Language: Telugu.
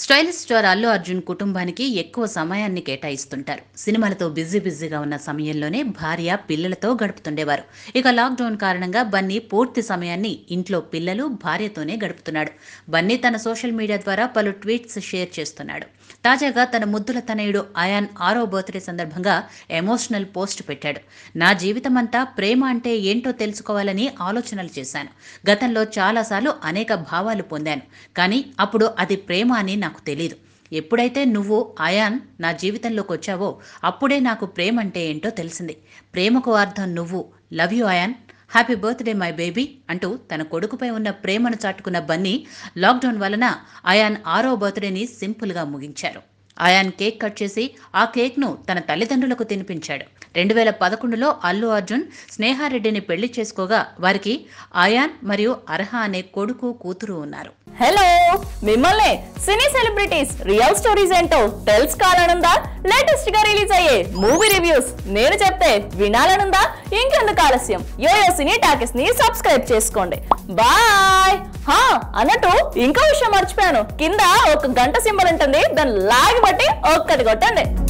స్టైలిష్ స్టార్ అల్లు అర్జున్ కుటుంబానికి ఎక్కువ సమయాన్ని కేటాయిస్తుంటారు సినిమాలతో బిజీ బిజీగా ఉన్న సమయంలోనే భార్య పిల్లలతో గడుపుతుండేవారు ఇక లాక్డౌన్ కారణంగా బన్నీ పూర్తి సమయాన్ని ఇంట్లో పిల్లలు భార్యతోనే గడుపుతున్నాడు బన్నీ తన సోషల్ మీడియా ద్వారా పలు ట్వీట్స్ షేర్ చేస్తున్నాడు తాజాగా తన ముద్దుల తనయుడు అయాన్ ఆరో బర్త్డే సందర్భంగా ఎమోషనల్ పోస్ట్ పెట్టాడు నా జీవితమంతా ప్రేమ అంటే ఏంటో తెలుసుకోవాలని ఆలోచనలు చేశాను గతంలో చాలాసార్లు అనేక భావాలు పొందాను కానీ అప్పుడు అది ప్రేమ అని నాకు తెలీదు ఎప్పుడైతే నువ్వు అయాన్ నా జీవితంలోకి వచ్చావో అప్పుడే నాకు ప్రేమ అంటే ఏంటో తెలిసింది ప్రేమకు అర్థం నువ్వు love you Ayaan happy birthday my baby అంటూ తన కొడుకుపై ఉన్న ప్రేమను చాటుకున్న బన్నీ లాక్డౌన్ వలన అయాన్ ఆరో బర్త్డేని సింపుల్గా ముగించారు అయాన్ కేక్ కట్ చేసి ఆ కేక్ను తన తల్లిదండ్రులకు తినిపించాడు రెండు వేల పదకొండులో అల్లు అర్జున్ స్నేహారెడ్డిని పెళ్లి చేసుకోగా వారికి అయాన్ మరియు అర్హ అనే కొడుకు కూతురు ఉన్నారు హలో మిమ్మల్ని సినీ సెలబ్రిటీస్ రియల్ స్టోరీస్ ఏంటో తెలుసుకోవాలనుందా లేటెస్ట్ గా రిలీజ్ అయ్యే మూవీ రివ్యూస్ నేను చెప్తే వినాలనుందా ఇంకెందుకు ఆలస్యం యోయో సినీ టాకెస్ ని సబ్స్క్రైబ్ చేసుకోండి బాయ్ హా అన్నట్టు ఇంకో విషయం మర్చిపోయాను కింద ఒక గంట సింబల్ ఉంటుంది దాన్ని లాగి బట్టి ఒక్కటి కొట్టండి